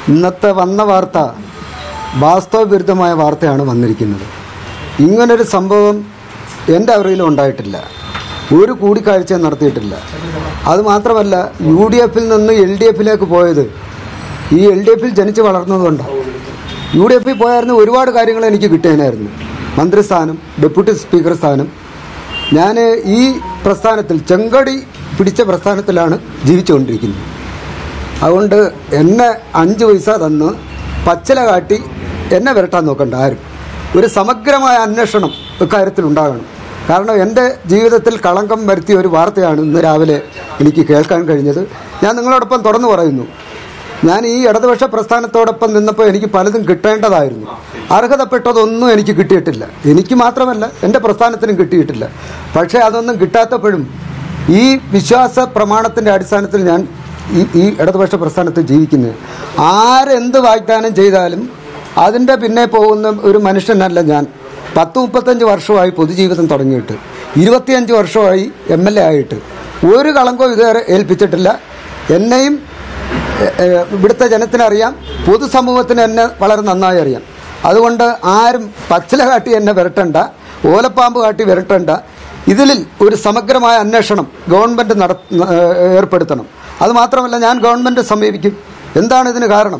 ഇന്നത്തെ വന്ന വാർത്ത വാസ്തവ വിരുദ്ധമായ വാർത്തയാണ് വന്നിരിക്കുന്നത് ഇങ്ങനൊരു സംഭവം എൻ്റെ അറിവിലും ഉണ്ടായിട്ടില്ല ഒരു കൂടിക്കാഴ്ച നടത്തിയിട്ടില്ല അത് മാത്രമല്ല യു ഡി എഫിൽ നിന്ന് എൽ ഡി എഫിലേക്ക് പോയത് ഈ എൽ ഡി എഫിൽ ജനിച്ച് വളർന്നതുകൊണ്ടാണ് യു ഡി എഫിൽ പോയായിരുന്നു ഒരുപാട് കാര്യങ്ങൾ എനിക്ക് കിട്ടിയതിനായിരുന്നു മന്ത്രിസ്ഥാനം ഡെപ്യൂട്ടി സ്പീക്കർ സ്ഥാനം ഞാൻ ഈ പ്രസ്ഥാനത്തിൽ ചെങ്കടി പിടിച്ച പ്രസ്ഥാനത്തിലാണ് ജീവിച്ചുകൊണ്ടിരിക്കുന്നത് അതുകൊണ്ട് എന്നെ അഞ്ച് പൈസ തന്ന് പച്ചില കാട്ടി എന്നെ വരട്ടാൻ നോക്കണ്ട ആരും ഒരു സമഗ്രമായ അന്വേഷണം ഇക്കാര്യത്തിൽ ഉണ്ടാകണം കാരണം എൻ്റെ ജീവിതത്തിൽ കളങ്കം വരുത്തിയ ഒരു വാർത്തയാണ് ഇന്ന് രാവിലെ എനിക്ക് കേൾക്കാൻ കഴിഞ്ഞത് ഞാൻ നിങ്ങളോടൊപ്പം തുറന്നു പറയുന്നു ഞാൻ ഈ ഇടതുപക്ഷ പ്രസ്ഥാനത്തോടൊപ്പം നിന്നപ്പോൾ എനിക്ക് പലതും കിട്ടേണ്ടതായിരുന്നു അർഹതപ്പെട്ടതൊന്നും എനിക്ക് കിട്ടിയിട്ടില്ല എനിക്ക് മാത്രമല്ല എൻ്റെ പ്രസ്ഥാനത്തിനും കിട്ടിയിട്ടില്ല പക്ഷേ അതൊന്നും കിട്ടാത്തപ്പോഴും ഈ വിശ്വാസ പ്രമാണത്തിൻ്റെ അടിസ്ഥാനത്തിൽ ഞാൻ ഈ ഈ ഇടതുപക്ഷ പ്രസ്ഥാനത്ത് ജീവിക്കുന്നത് ആരെന്ത് വാഗ്ദാനം ചെയ്താലും അതിൻ്റെ പിന്നെ പോകുന്ന ഒരു മനുഷ്യനല്ല ഞാൻ പത്ത് മുപ്പത്തഞ്ച് വർഷമായി പൊതുജീവിതം തുടങ്ങിയിട്ട് ഇരുപത്തിയഞ്ച് വർഷമായി എം എൽ എ ആയിട്ട് ഒരു കളങ്കവും ഇതുവരെ ഏൽപ്പിച്ചിട്ടില്ല എന്നെയും എ- എ- ഇവിടുത്തെ ജനത്തിനറിയാം പൊതുസമൂഹത്തിന് എന്നെ വളരെ നന്നായി അറിയാം അതുകൊണ്ട് ആരും പച്ചില കാട്ടി എന്നെ വിരട്ടണ്ട ഓലപ്പാമ്പ് കാട്ടി വിരട്ടണ്ട ഇതിൽ ഒരു സമഗ്രമായ അന്വേഷണം ഗവൺമെൻറ് നട ഏഹ് ഏർപ്പെടുത്തണം അത് മാത്രമല്ല ഞാൻ ഗവൺമെൻറ് സമീപിക്കും എന്താണ് ഇതിന് കാരണം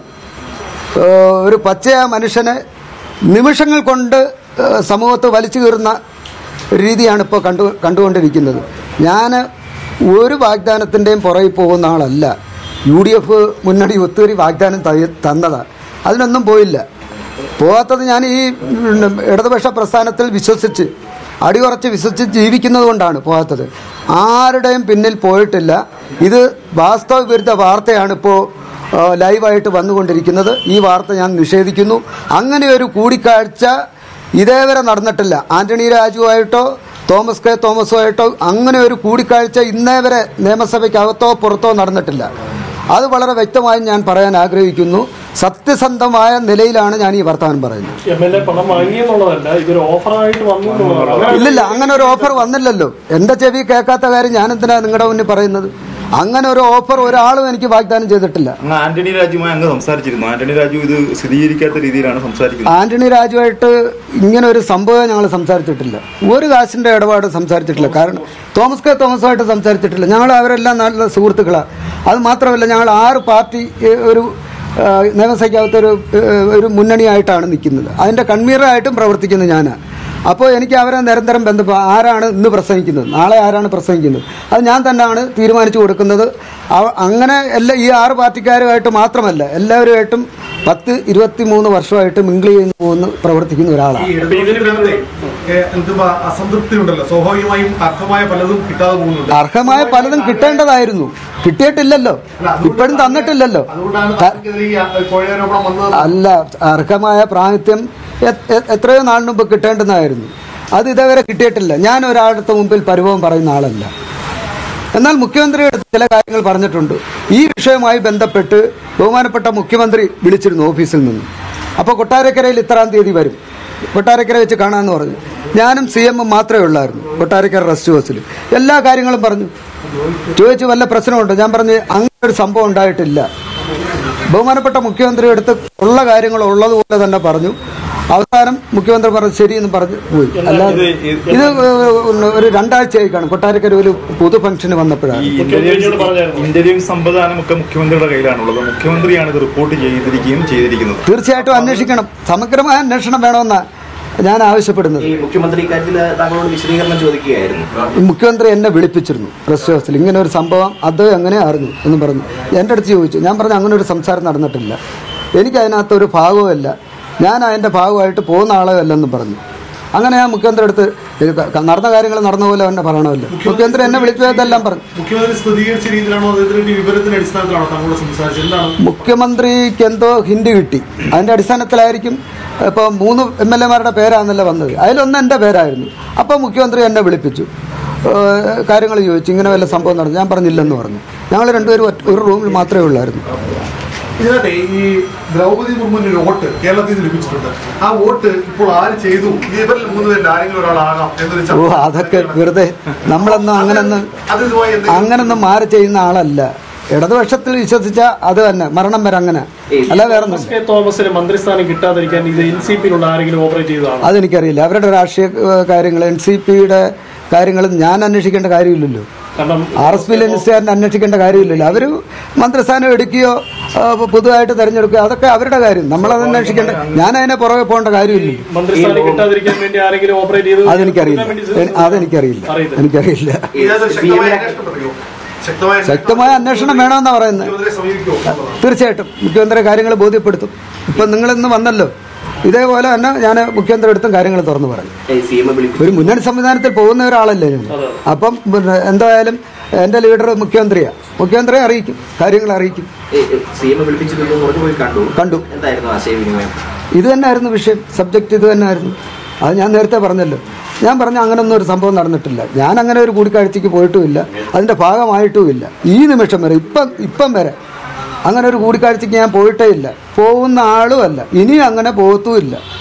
ഏഹ് ഒരു പച്ചയ മനുഷ്യനെ നിമിഷങ്ങൾ കൊണ്ട് ഏഹ് സമൂഹത്ത് വലിച്ചു കീറുന്ന രീതിയാണ് ഇപ്പോൾ കണ്ടു കണ്ടുകൊണ്ടിരിക്കുന്നത് ഞാൻ ഒരു വാഗ്ദാനത്തിൻ്റെയും പുറകിൽ പോകുന്ന ആളല്ല യു ഡി എഫ് മുന്നണി ഒത്തിരി വാഗ്ദാനം തയ- തന്നതാണ് അതിനൊന്നും പോയില്ല പോകാത്തത് ഞാൻ ഈ ഉം, ഇടതുപക്ഷ പ്രസ്ഥാനത്തിൽ വിശ്വസിച്ച് അടിയുറച്ച് വിശ്വസിച്ച് ജീവിക്കുന്നത് കൊണ്ടാണ് പോകാത്തത് ആരുടെയും പിന്നിൽ പോയിട്ടില്ല ഇത് വാസ്തവ വിരുദ്ധ വാർത്തയാണ് ഇപ്പോൾ ആ, ലൈവായിട്ട് വന്നുകൊണ്ടിരിക്കുന്നത് ഈ വാർത്ത ഞാൻ നിഷേധിക്കുന്നു അങ്ങനെ ഒരു കൂടിക്കാഴ്ച ഇതേവരെ നടന്നിട്ടില്ല ആന്റണി രാജുവായിട്ടോ തോമസ് കെ തോമസുമായിട്ടോ അങ്ങനെ ഒരു കൂടിക്കാഴ്ച ഇന്നേ വരെ നിയമസഭയ്ക്കകത്തോ പുറത്തോ നടന്നിട്ടില്ല അത് വളരെ വ്യക്തമായി ഞാൻ പറയാൻ ആഗ്രഹിക്കുന്നു സത്യസന്ധമായ നിലയിലാണ് ഞാൻ ഈ വർത്തമാനം പറയുന്നത് എം എൽ എ പണം വാങ്ങി എന്നുള്ളതല്ല ഇതൊരു ഓഫറായിട്ട് വന്നു എന്നുള്ളതാണ് അങ്ങനെ ഇല്ലില്ല അങ്ങനെ ഒരു ഓഫർ വന്നില്ലല്ലോ എന്റെ ചെവി കേൾക്കാത്ത കാര്യം ഞാൻ എന്തിനാ നിങ്ങളുടെ മുന്നിൽ പറയുന്നത് അങ്ങനെ ഒരു ഓഫർ ഒരാളും എനിക്ക് വാഗ്ദാനം ചെയ്തിട്ടില്ല അങ്ങ് ആന്റണി രാജുമായി അങ്ങ് സംസാരിച്ചിരുന്നു ആന്റണി രാജു ഇത് സ്ഥിരീകരിക്കാത്ത രീതിയിലാണ് സംസാരിക്കുന്നത് ആന്റണി രാജുവായിട്ട് ഇങ്ങനെ ഒരു സംഭവം ഞങ്ങൾ സംസാരിച്ചിട്ടില്ല ഒരു കാശിന്റെ ഇടപാട് സംസാരിച്ചിട്ടില്ല കാരണം തോമസ് കെ തോമസുമായിട്ട് സംസാരിച്ചിട്ടില്ല ഞങ്ങൾ അവരെല്ലാം നല്ല സുഹൃത്തുക്കളാണ് അത് മാത്രമല്ല ഞങ്ങൾ ആറ് പാർട്ടി ഏഹ്, ഒരു ഏഹ്, നിയമസഭയ്ക്കകത്ത് ഒരു ഏഹ്, ഒരു മുന്നണിയായിട്ടാണ് നിൽക്കുന്നത് അതിന്റെ കൺവീനറായിട്ടും പ്രവർത്തിക്കുന്നത് ഞാനാണ് അപ്പോൾ എനിക്ക് അവരെ നിരന്തരം ബന്ധപ്പെട്ട ആരാണ് ഇന്ന് പ്രസംഗിക്കുന്നത് നാളെ ആരാണ് പ്രസംഗിക്കുന്നത് അത് ഞാൻ തന്നെയാണ് തീരുമാനിച്ചു കൊടുക്കുന്നത് അവ- അങ്ങനെ എല്ലാ ഈ ആറ് പാർട്ടിക്കാരുമായിട്ട് മാത്രമല്ല എല്ലാവരുമായിട്ടും പത്ത് ഇരുപത്തി മൂന്ന് വർഷമായിട്ട് മിങ്കിൾ ചെയ്ത് പോകുന്ന പ്രവർത്തിക്കുന്ന ഈ ഒരാളാണ് ഇടതുപക്ഷത്തിനകത്തെ ഏഹ്, എന്തുവാ അസംതൃപ്തി ഉണ്ടല്ലോ സ്വാഭാവികമായും അർഹമായ പലതും കിട്ടാതെ പോകുന്നുണ്ട് അർഹമായ പലതും കിട്ടേണ്ടതായിരുന്നു കിട്ടിയിട്ടില്ലല്ലോ അല്ല, അതുകൊണ്ട് ഇപ്പോഴും തന്നിട്ടില്ലല്ലോ അതുകൊണ്ടാണ് ത- താങ്കൾക്കെതിരെ ഈ ആ- കോഴയാരോപണം വന്നത് അല്ല അർഹമായ പ്രാതിനിധ്യം എ- എ- എത്രയോ നാളിന് മുമ്പ് കിട്ടേണ്ടതായിരുന്നു അത് ഇതേവരെ കിട്ടിയിട്ടില്ല ഞാൻ ഒരാളുടെ മുമ്പിൽ പരിഭവം പറയുന്ന ആളല്ല എന്നാൽ മുഖ്യമന്ത്രിയുടെ ചില കാര്യങ്ങൾ പറഞ്ഞിട്ടുണ്ട് ഈ വിഷയവുമായി ബന്ധപ്പെട്ട് ബഹുമാനപ്പെട്ട മുഖ്യമന്ത്രി വിളിച്ചിരുന്നു ഓഫീസിൽ നിന്ന് അപ്പോൾ കൊട്ടാരക്കരയിൽ ഇത്രാം തീയതി വരും കൊട്ടാരക്കര വെച്ച് കാണാമെന്ന് പറഞ്ഞു ഞാനും സി എമ്മും മാത്രമേ ഉള്ളായിരുന്നു കൊട്ടാരക്കര റെസ്റ്റ് ഹൗസിൽ എല്ലാ കാര്യങ്ങളും പറഞ്ഞു ചോദിച്ചു വല്ല പ്രശ്നമുണ്ടോ ഞാൻ പറഞ്ഞു അങ്ങനെ ഒരു സംഭവം ഉണ്ടായിട്ടില്ല ബഹുമാനപ്പെട്ട മുഖ്യമന്ത്രി എടുത്ത് ഉള്ള കാര്യങ്ങൾ ഉള്ളതുപോലെ തന്നെ പറഞ്ഞു അവസാനം മുഖ്യമന്ത്രി പറഞ്ഞു ശരിയെന്ന് പറഞ്ഞു പോയി അല്ലാതെ ഇത് ഒരു രണ്ടാഴ്ചയായി കാണും കൊട്ടാരക്കര ഒരു പൊതു ഫംഗ്ഷന് വന്നപ്പോഴാണ് ഈ മുഖ്യമന്ത്രിയോട് പറഞ്ഞായിരുന്നു. ഇന്റർവ്യൂ സംവിധാനം ഒക്കെ മുഖ്യമന്ത്രിയുടെ കയ്യിലാണുള്ളത് മുഖ്യമന്ത്രിയാണ് ഇത് റിപ്പോർട്ട് ചെയ്തിരിക്കുകയും ചെയ്തിരിക്കുന്നത് തീർച്ചയായിട്ടും അന്വേഷിക്കണം സമഗ്രമായ അന്വേഷണം വേണമെന്നാണ് ഞാൻ ആവശ്യപ്പെടുന്നത് ഈ മുഖ്യമന്ത്രി ഇക്കാര്യത്തിൽ താങ്കളോട് വിശദീകരണം ചോദിക്കുകയായിരുന്നു മുഖ്യമന്ത്രി എന്നെ വിളിപ്പിച്ചിരുന്നു റെസ്റ്റ് ഹൗസിൽ ഇങ്ങനെ ഒരു സംഭവം അത് എങ്ങനെ അറിഞ്ഞു എന്ന് പറഞ്ഞു എൻ്റെ അടുത്ത് ചോദിച്ചു ഞാൻ പറഞ്ഞു അങ്ങനെ ഒരു സംസാരം നടന്നിട്ടില്ല എനിക്ക് അതിനകത്ത് ഒരു ഭാഗവുമല്ല ഞാൻ അതിൻ്റെ ഭാഗമായിട്ട് പോകുന്ന ആളുമല്ലെന്നും പറഞ്ഞു അങ്ങനെ ഞാൻ മുഖ്യമന്ത്രി അടുത്ത് ഇത് ക- നടന്ന കാര്യങ്ങൾ നടന്ന പോലെ തന്നെ പറയണമല്ലോ മുഖ്യമന്ത്രി എന്നെ വിളിച്ചതെല്ലാം പറഞ്ഞു മുഖ്യമന്ത്രി സ്ഥിരീകരിച്ച രീതിയിലാണോ അദ്ദേഹത്തിന്റെ വിവരത്തിന്റെ അടിസ്ഥാനത്തിലാണോ താങ്കളോട് സംസാരിച്ചത് എന്താണ് മുഖ്യമന്ത്രിക്ക് എന്തോ ഹിന്റ് കിട്ടി അതിന്റെ അടിസ്ഥാനത്തിലായിരിക്കും ഇപ്പോൾ മൂന്ന് എം എൽ എമാരുടെ പേരാണല്ലോ വന്നത് അതിലൊന്ന് എൻ്റെ പേരായിരുന്നു അപ്പോൾ മുഖ്യമന്ത്രി എന്നെ വിളിപ്പിച്ചു കാര്യങ്ങൾ ചോദിച്ചു ഇങ്ങനെ വല്ല സംഭവം നടന്നു ഞാൻ പറഞ്ഞില്ലെന്ന് പറഞ്ഞു ഞങ്ങൾ രണ്ടുപേരും ഒറ്റ- ഒരു റൂമിൽ മാത്രമേ ഉള്ളായിരുന്നു ഇതിനകത്തെ ഈ ദ്രൗപതി മുർമുവിന്റെ ഒരു വോട്ട് കേരളത്തിൽ നിന്ന് ലഭിച്ചിട്ടുണ്ട് ആ വോട്ട് ഇപ്പോൾ ആര് ചെയ്തു ഇവരിൽ മൂന്നുപേരിൽ ആരെങ്കിലും ഒരാളാകാം എന്നൊരു ഓ ചർച്ച അതൊക്കെ വെറുതെ നമ്മളൊന്നും അങ്ങനൊന്നും അത് ഇതുമായി എന്തെങ്കിലും അങ്ങനൊന്നും മാറി ചെയ്യുന്ന ആളല്ല ഇടതുപക്ഷത്തിൽ വിശ്വസിച്ച അത് തന്നെ മരണം വരെ അങ്ങനെ അല്ല വേറെ ഒന്നും തോമസ് കെ തോമസിന് മന്ത്രിസ്ഥാനം കിട്ടാതിരിക്കാൻ ഇത് എൻ സി പിയിലുള്ള ആരെങ്കിലും ഓപ്പറേറ്റ് ചെയ്തതാണ് അതെനിക്കറിയില്ല അവരുടെ രാഷ്ട്രീയ കാര്യങ്ങൾ എൻ സി പിയുടെ കാര്യങ്ങൾ ഞാൻ അന്വേഷിക്കേണ്ട കാര്യമില്ലല്ലോ കാരണം ആർ എസ് പി ലെനിസ്റ്റുകാരൻ അന്വേഷിക്കേണ്ട കാര്യമില്ലല്ലോ അവർ മന്ത്രിസ്ഥാനം എടുക്കുകയോ ആ, പുതുതായിട്ട് തെരഞ്ഞെടുക്കുകയോ അതൊക്കെ അവരുടെ കാര്യം നമ്മളത് അന്വേഷിക്കേണ്ട ഞാൻ അതിനെ പുറകെ പോകേണ്ട കാര്യമില്ലല്ലോ മന്ത്രിസ്ഥാനം കിട്ടാതിരിക്കാൻ വേണ്ടി ആരെങ്കിലും ഓപ്പറേറ്റ് ചെയ്ത് അതെനിക്കറിയില്ല കൊടുക്കാൻ വേണ്ടി എ- അതെനിക്കറിയില്ല അറിയില്ല. എനിക്കറിയില്ല ഇതിനകത്ത് ശക്തമായ അന്വേഷണം പറയുമോ ശക്തമായ ശക്തമായ അന്വേഷണം വേണമെന്നാ പറയുന്നത് മുഖ്യമന്ത്രിയെ സമീപിക്കുമോ എന്നുള്ളതാണ്. തീർച്ചയായിട്ടും മുഖ്യമന്ത്രി കാര്യങ്ങൾ ബോധ്യപ്പെടുത്തും ഇപ്പം നിങ്ങളിന്ന് വന്നല്ലോ ഇതേപോലെ തന്നെ ഞാൻ മുഖ്യമന്ത്രി അടുത്തും കാര്യങ്ങൾ തുറന്നു പറയും സി എം വിളിപ്പിച്ചു ഒരു മുന്നണി സംവിധാനത്തിൽ പോകുന്ന ഒരാളല്ലേ ഞാൻ അപ്പം പിന്നെ എന്തായാലും എൻ്റെ ലീഡർ മുഖ്യമന്ത്രിയാണ് മുഖ്യമന്ത്രിയെ അറിയിക്കും കാര്യങ്ങൾ അറിയിക്കും സി എം വിളിപ്പിച്ചിരുന്നു മുറിഞ്ഞു പോയി കണ്ടു കണ്ടു എന്തായിരുന്നു ആശയവിനിമയം ഇത് തന്നെയായിരുന്നു വിഷയം സബ്ജക്റ്റ് ഇത് തന്നെയായിരുന്നു അത് ഞാൻ നേരത്തെ പറഞ്ഞല്ലോ ഞാൻ പറഞ്ഞ അങ്ങനൊന്നും ഒരു സംഭവം നടന്നിട്ടില്ല ഞാൻ അങ്ങനെ ഒരു കൂടിക്കാഴ്ചയ്ക്ക് പോയിട്ടുമില്ല അതിൻ്റെ ഭാഗമായിട്ടുമില്ല ഈ നിമിഷം വരെ ഇപ്പം ഇപ്പം വരെ അങ്ങനെ ഒരു കൂടിക്കാഴ്ചയ്ക്ക് ഞാൻ പോയിട്ടേ ഇല്ല പോകുന്ന ആളുമല്ല ഇനി അങ്ങനെ പോകത്തുമില്ല